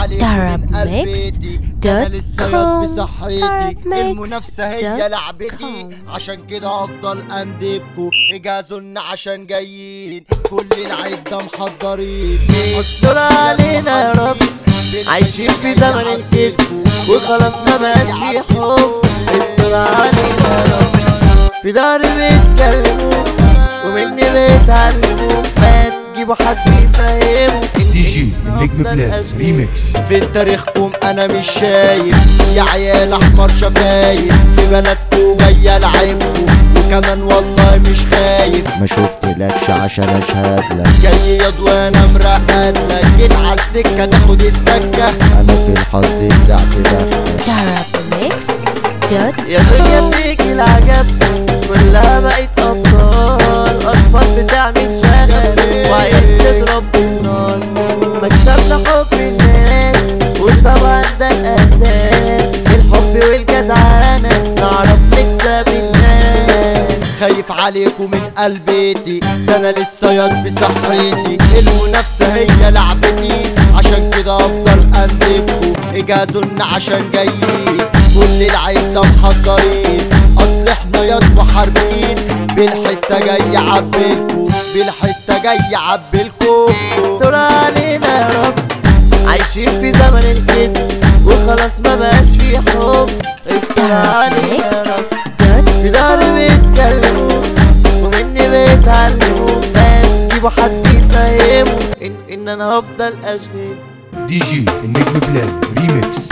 عليكم من Arab قلبي Mixed انا لسه ياض com. بصحتي Arab Mixed المنافسة هي dot لعبتي com. عشان كده هفضل اندبكوا اجازوا لنا عشان جايين كل العدة محضرين استر علينا يا رب عايشين في زمن الكذب وخلاص ما بقاش في حب استر علينا يا رب في دار بيتكلموا ومني بيتعلموا ما تجيبوا حد يفهموا دي جي النجم بلاد ريميكس في تاريخكم انا مش شايف يا عيال احمر شفايف في بلدكم جايه لعبكم وكمان والله مش خايف ما شفتلكش عشان اشهد لك جاي ياض وانا مرقد لك جيت عالسكه تاخد التكه انا في الحظ بتاعتي بختك Arab Mixed dot يا دنيا فيك العجب كلها بقت ابطال اطفال بتعمل شغب وعيال تضرب بالنار مكسبنا حب الناس وطبعا ده الاساس الحب والجدعانه نعرف نكسب الناس خايف عليكم من قلبيتي ده انا لسه ياض بصحتي المنافسه هي لعبتي عشان كده افضل اندبكوا اجازوا لنا عشان جايين كل العيله محضرين اصل احنا ياض محاربين بالحته جاي عبلكوا بالحته جاي عبلكوا استر علينا يا رب عايشين في زمن الكذب وخلاص ما بقاش في حب استر Arab علينا يا Mixed رب dot في دار بيتكلموا ومني بيتعلموا ما تجيبوا حد يفهموا إن, ان انا هفضل اشغل دي جي النجم بلاد ريميكس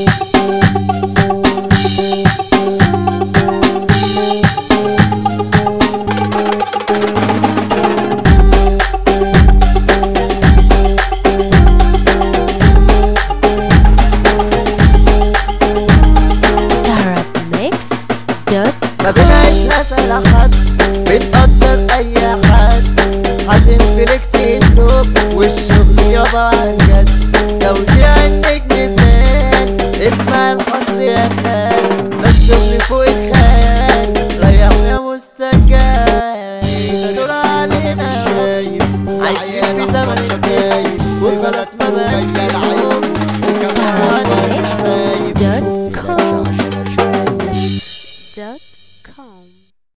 Arab Mixed dot ما بنعيشهاش على حد بنقدر اي حد حازم فليكس التوب والشغل يابا عالجد توزيع النجم بلاد اسمع الحصر يا خال ده الشغل فوق الخيال ريح يا مستجاب دور علينا شايف عايشين في زمن الخايف وخلاص ما بقاش في